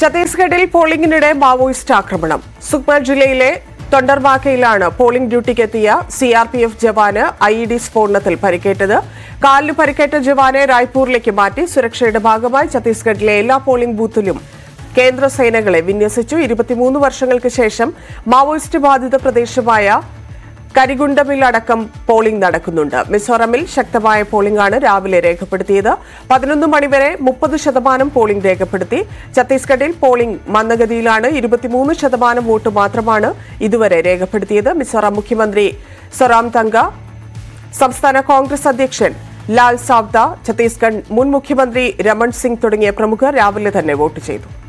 ഛത്തീസ്ഗഡിൽ പോളിംഗിനിടെ മാവോയിസ്റ്റ് ആക്രമണം സുക്മ ജില്ലയിലെ തൊണ്ടർവാക്കയിലാണ് പോളിംഗ് ഡ്യൂട്ടിക്കെത്തിയ സി ആർ പി എഫ് ജവാന് ഐ ഇ ഡി സ്ഫോടനത്തിൽ പരിക്കേറ്റത് കാലിന് പരിക്കേറ്റ ജവാനെ റായ്പൂരിലേക്ക് മാറ്റി സുരക്ഷയുടെ ഭാഗമായി ഛത്തീസ്ഗഡിലെ എല്ലാ പോളിംഗ് ബൂത്തിലും കേന്ദ്ര സേനകളെ വിന്യസിച്ചു ഇരുപത്തിമൂന്ന് വർഷങ്ങൾക്ക് ശേഷം മാവോയിസ്റ്റ് ബാധിത പ്രദേശമായ കരിഗുണ്ടമിൽ അടക്കം പോളിംഗ് നടക്കുന്നുണ്ട് മിസോറമിൽ ശക്തമായ പോളിംഗാണ് രാവിലെ രേഖപ്പെടുത്തിയത് പതിനൊന്ന് മണിവരെ മുപ്പത് ശതമാനം പോളിംഗ് രേഖപ്പെടുത്തി ഛത്തീസ്ഗഡിൽ പോളിംഗ് മന്ദഗതിയിലാണ് ഇരുപത്തിമൂന്ന് ശതമാനം വോട്ട് മാത്രമാണ് ഇതുവരെ രേഖപ്പെടുത്തിയത് മിസോറാം മുഖ്യമന്ത്രി സൊറാം തങ്ക സംസ്ഥാന കോൺഗ്രസ് അധ്യക്ഷൻ ലാൽ സാവ്ദ ഛത്തീസ്ഗഡ് മുൻ മുഖ്യമന്ത്രി രമൺ സിംഗ് തുടങ്ങിയ പ്രമുഖർ രാവിലെ തന്നെ വോട്ട് ചെയ്തു